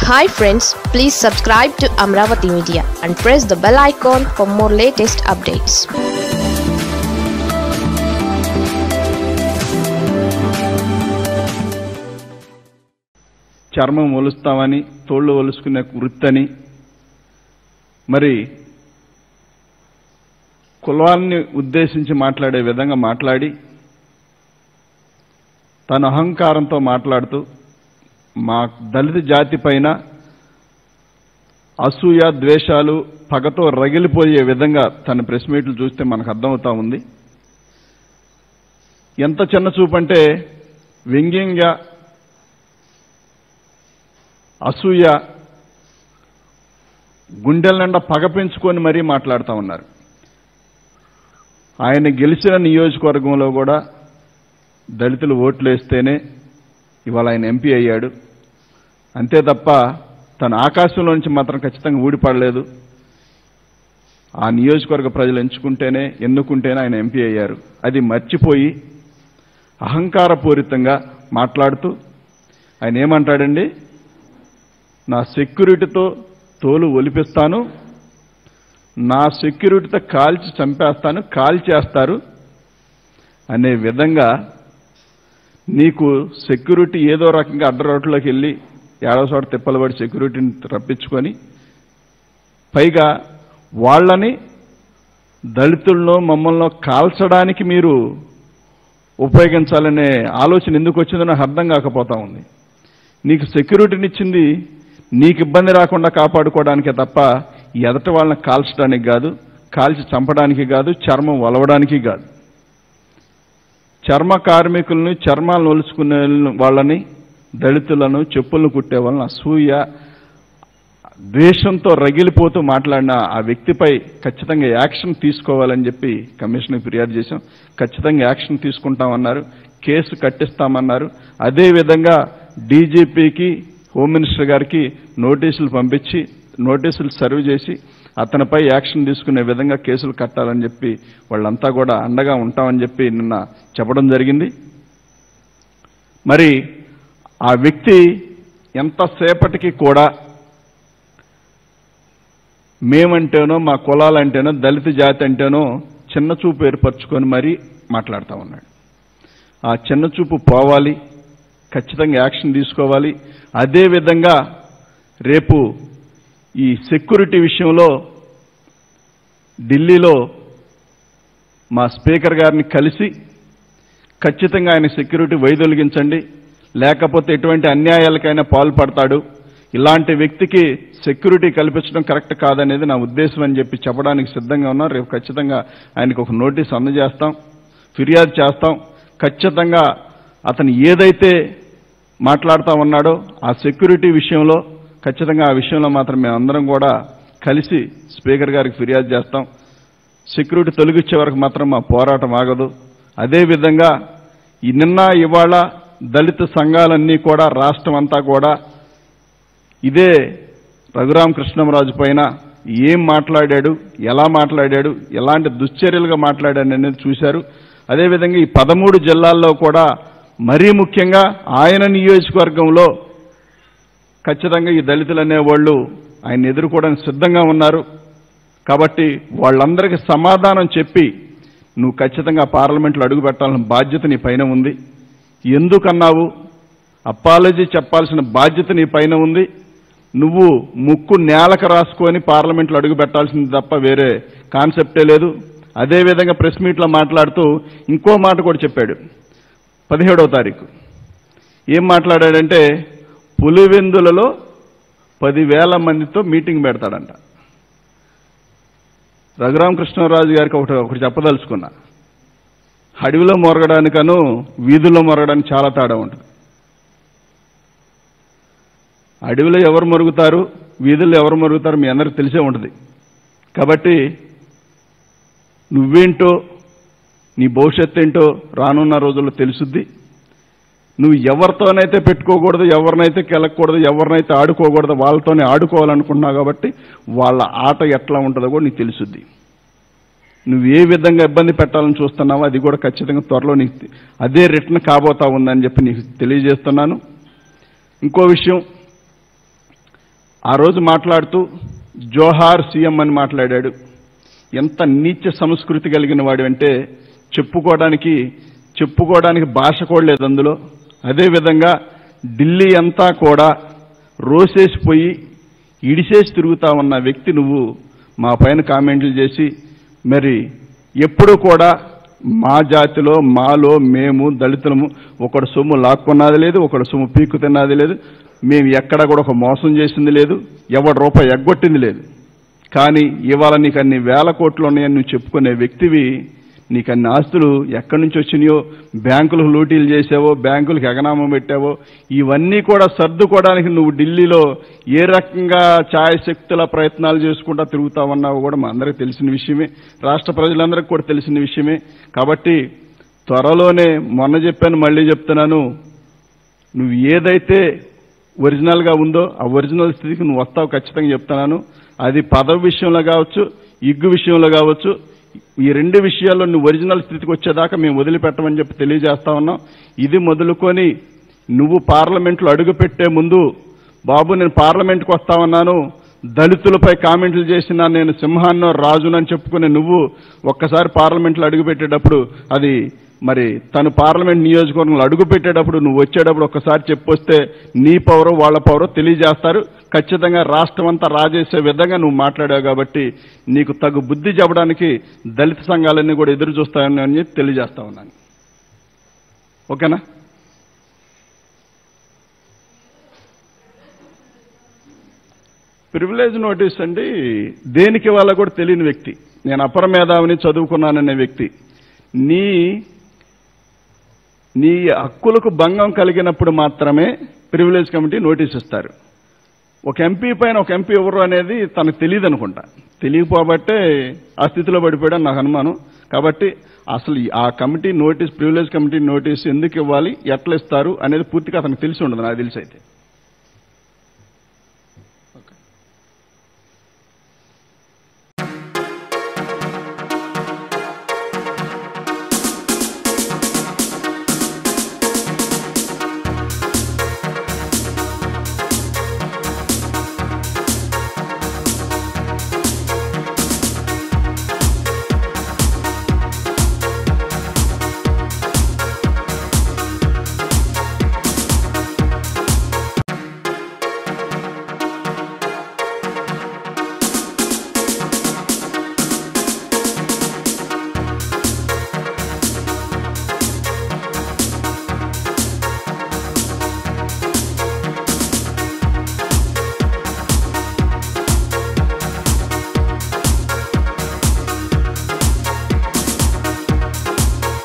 hi friends please subscribe to Amaravati media and press the bell icon for more latest updates చర్మం ఒలుస్తామని తోళ్ళు ఒలుసుకునే వృత్తని మరి కులాన్ని ఉద్దేశించి మాట్లాడే విధంగా మాట్లాడి తన అహంకారంతో మాట్లాడుతూ మా దళిత జాతి పైన అసూయ ద్వేషాలు పగతో రగిలిపోయే విధంగా తన ప్రెస్ మీట్లు చూస్తే మనకు అర్థమవుతా ఉంది ఎంత చిన్న చూపు అంటే వ్యంగ్యంగా అసూయ గుండెల నిండా పగ పెంచుకొని మరీ మాట్లాడుతూ ఉన్నారు ఆయన గెలిచిన నియోజకవర్గంలో కూడా దళితులు ఓట్లు వేస్తేనే ఇవాళ ఆయన ఎంపీ అయ్యాడు అంతే తప్ప తన ఆకాశంలో నుంచి మాత్రం ఖచ్చితంగా ఊడిపడలేదు ఆ నియోజకవర్గ ప్రజలు ఎంచుకుంటేనే ఎన్నుకుంటేనే ఆయన ఎంపీ అయ్యారు అది మర్చిపోయి అహంకారపూరితంగా మాట్లాడుతూ ఆయన ఏమంటాడండి నా సెక్యూరిటీతో తోలు ఒలిపిస్తాను నా సెక్యూరిటీతో కాల్చి చంపేస్తాను కాల్చేస్తారు అనే విధంగా నీకు సెక్యూరిటీ ఏదో రకంగా అడ్డరోట్లోకి వెళ్ళి ఏడో చోట తిప్పలబడి సెక్యూరిటీని రప్పించుకొని పైగా వాళ్ళని దళితులను మమ్మల్ని కాల్చడానికి మీరు ఉపయోగించాలనే ఆలోచన ఎందుకు వచ్చిందో నాకు అర్థం కాకపోతా ఉంది నీకు సెక్యూరిటీని ఇచ్చింది నీకు ఇబ్బంది రాకుండా కాపాడుకోవడానికే తప్ప ఎదట వాళ్ళని కాల్చడానికి కాదు కాల్చి చంపడానికి కాదు చర్మం వలవడానికి కాదు చర్మ కార్మికులను చర్మాలను ఒలుచుకునే వాళ్ళని దళితులను చెప్పులను కుట్టే వాళ్ళని అసూయ ద్వేషంతో రగిలిపోతూ మాట్లాడిన ఆ వ్యక్తిపై ఖచ్చితంగా యాక్షన్ తీసుకోవాలని చెప్పి కమిషన్కి ఫిర్యాదు చేశాం ఖచ్చితంగా యాక్షన్ తీసుకుంటామన్నారు కేసు కట్టిస్తామన్నారు అదేవిధంగా డీజీపీకి హోమ్ మినిస్టర్ గారికి నోటీసులు పంపించి నోటీసులు సర్వ్ చేసి అతనిపై యాక్షన్ తీసుకునే విధంగా కేసులు కట్టాలని చెప్పి వాళ్ళంతా కూడా అండగా ఉంటామని చెప్పి నిన్న చెప్పడం జరిగింది మరి ఆ వ్యక్తి ఎంతసేపటికి కూడా మేమంటేనో మా కులాలంటేనో దళిత జాతి అంటేనో చిన్న చూపు ఏర్పరచుకొని మరీ మాట్లాడుతూ ఉన్నాడు ఆ చిన్న చూపు పోవాలి ఖచ్చితంగా యాక్షన్ తీసుకోవాలి అదేవిధంగా రేపు ఈ సెక్యూరిటీ విషయంలో ఢిల్లీలో మా స్పీకర్ గారిని కలిసి ఖచ్చితంగా ఆయన సెక్యూరిటీ వైదొలిగించండి లేకపోతే ఎటువంటి అన్యాయాలకైనా పాల్పడతాడు ఇలాంటి వ్యక్తికి సెక్యూరిటీ కల్పించడం కరెక్ట్ కాదనేది నా ఉద్దేశం అని చెప్పి చెప్పడానికి సిద్ధంగా ఉన్నాం రేపు ఖచ్చితంగా ఆయనకు ఒక నోటీస్ అందజేస్తాం ఫిర్యాదు చేస్తాం ఖచ్చితంగా అతను ఏదైతే మాట్లాడుతూ ఉన్నాడో ఆ సెక్యూరిటీ విషయంలో ఖచ్చితంగా ఆ విషయంలో మాత్రం మేమందరం కూడా కలిసి స్పీకర్ గారికి ఫిర్యాదు చేస్తాం సెక్యూరిటీ తొలగించే వరకు మాత్రం మా పోరాటం ఆగదు అదేవిధంగా ఈ నిన్న ఇవాళ దళిత సంఘాలన్నీ కూడా రాష్ట్రం అంతా కూడా ఇదే రఘురామ కృష్ణంరాజు పైన ఏం మాట్లాడాడు ఎలా మాట్లాడాడు ఎలాంటి దుశ్చర్యలుగా మాట్లాడాడు అనేది చూశారు అదేవిధంగా ఈ పదమూడు జిల్లాల్లో కూడా మరీ ముఖ్యంగా ఆయన నియోజకవర్గంలో ఖచ్చితంగా ఈ దళితులు అనేవాళ్ళు ఆయన ఎదుర్కోవడానికి సిద్ధంగా ఉన్నారు కాబట్టి వాళ్ళందరికీ సమాధానం చెప్పి నువ్వు ఖచ్చితంగా పార్లమెంట్లో అడుగు పెట్టాల్సిన బాధ్యత నీ పైన ఉంది ఎందుకన్నావు అపాలజీ చెప్పాల్సిన బాధ్యత నీ పైన ఉంది నువ్వు ముక్కు నేలకు రాసుకొని పార్లమెంట్లో అడుగు పెట్టాల్సింది తప్ప వేరే కాన్సెప్టే లేదు అదేవిధంగా ప్రెస్ మీట్లో మాట్లాడుతూ ఇంకో మాట కూడా చెప్పాడు పదిహేడవ తారీఖు ఏం మాట్లాడాడంటే పులివెందులలో పదివేల మందితో మీటింగ్ పెడతాడంట రఘురామకృష్ణరాజు గారికి ఒకటి ఒకటి చెప్పదలుచుకున్నా అడవిలో మొరగడానికను వీధుల్లో మొరగడానికి చాలా తేడా ఉంటుంది అడవిలో ఎవరు మరుగుతారు వీధుల్లో ఎవరు మరుగుతారు మీ అందరికి తెలిసే ఉంటుంది కాబట్టి నువ్వేంటో నీ భవిష్యత్తు ఏంటో రానున్న రోజుల్లో తెలుసుద్ది నువ్వు ఎవరితోనైతే పెట్టుకోకూడదు ఎవరినైతే కెలకూడదు ఎవరినైతే ఆడుకోకూడదు వాళ్ళతోనే ఆడుకోవాలనుకుంటున్నావు కాబట్టి వాళ్ళ ఆట ఎట్లా ఉంటుందో కూడా నీకు తెలుసుద్ది నువ్వు ఏ విధంగా ఇబ్బంది పెట్టాలని చూస్తున్నావో అది కూడా ఖచ్చితంగా త్వరలో నీకు అదే రిటర్న్ కాబోతా ఉందని చెప్పి నీకు తెలియజేస్తున్నాను ఇంకో విషయం ఆ రోజు మాట్లాడుతూ జోహార్ సీఎం అని మాట్లాడాడు ఎంత నీచ సంస్కృతి కలిగిన వాడు అంటే చెప్పుకోవడానికి చెప్పుకోవడానికి భాష కూడా లేదు అందులో అదేవిధంగా ఢిల్లీ అంతా కూడా రోసేసిపోయి ఇడిసేసి తిరుగుతా ఉన్న వ్యక్తి నువ్వు మా పైన కామెంట్లు చేసి మరి ఎప్పుడు కూడా మా జాతిలో మాలో మేము దళితులము ఒకడు సొమ్ము లాక్కున్నది లేదు ఒకడు సొమ్ము పీక్కు తిన్నది లేదు మేము ఎక్కడ కూడా ఒక మోసం చేసింది లేదు ఎవడు రూపాయి ఎగ్గొట్టింది లేదు కానీ ఇవాళ నీకు అన్ని వేల కోట్లు ఉన్నాయని నువ్వు చెప్పుకునే వ్యక్తివి నీకు అన్ని ఆస్తులు ఎక్కడి నుంచి వచ్చినాయో బ్యాంకులకు లూటీలు చేసావో బ్యాంకులకు ఎగనామం పెట్టావో ఇవన్నీ కూడా సర్దుకోవడానికి నువ్వు ఢిల్లీలో ఏ రకంగా ఛాయశక్తుల ప్రయత్నాలు చేసుకుంటా తిరుగుతా ఉన్నావో కూడా మా అందరికీ తెలిసిన విషయమే రాష్ట్ర ప్రజలందరికీ కూడా తెలిసిన విషయమే కాబట్టి త్వరలోనే మొన్న చెప్పాను మళ్ళీ చెప్తున్నాను నువ్వు ఏదైతే ఒరిజినల్ గా ఉందో ఆ ఒరిజినల్ స్థితికి నువ్వు వస్తావు ఖచ్చితంగా చెప్తున్నాను అది పదవి విషయంలో కావచ్చు ఇగ్గు విషయంలో కావచ్చు ఈ రెండు విషయాల్లో నువ్వు ఒరిజినల్ స్థితికి వచ్చేదాకా మేము వదిలిపెట్టమని చెప్పి తెలియజేస్తా ఉన్నాం ఇది మొదలుకొని నువ్వు పార్లమెంట్లో అడుగు పెట్టే ముందు బాబు నేను పార్లమెంట్కి వస్తా ఉన్నాను దళితులపై కామెంట్లు చేసిన నేను సింహాన్నో రాజునని చెప్పుకునే నువ్వు ఒక్కసారి పార్లమెంట్లో అడుగు పెట్టేటప్పుడు అది మరి తను పార్లమెంట్ నియోజకవర్గంలో అడుగు పెట్టేటప్పుడు నువ్వు వచ్చేటప్పుడు ఒక్కసారి చెప్పొస్తే నీ పవరో వాళ్ళ పవరో తెలియజేస్తారు ఖచ్చితంగా రాష్ట్రం అంతా రాజేసే విధంగా నువ్వు మాట్లాడావు కాబట్టి నీకు తగు బుద్ధి చెప్పడానికి దళిత సంఘాలన్నీ కూడా ఎదురు చూస్తాయని అని చెప్పి తెలియజేస్తా ఉన్నాను ఓకేనా ప్రివిలేజ్ నోటీస్ అండి దేనికి వాళ్ళ కూడా తెలియని వ్యక్తి నేను అపర మేధావిని చదువుకున్నాననే వ్యక్తి నీ నీ హక్కులకు భంగం కలిగినప్పుడు మాత్రమే ప్రివిలేజ్ కమిటీ నోటీస్ ఇస్తారు ఒక ఎంపీ పైన ఒక ఎంపీ ఎవరు అనేది తనకు తెలియదు అనుకుంటా తెలియకపోబట్టే ఆ స్థితిలో పడిపోయాడని నాకు అనుమానం కాబట్టి అసలు ఈ- ఆ committee notice privilege committee notice ఎందుకు ఇవ్వాలి ఎట్లా ఇస్తారు అనేది పూర్తిగా అతనికి తెలిసి ఉండదు నాకు తెలిసి అయితే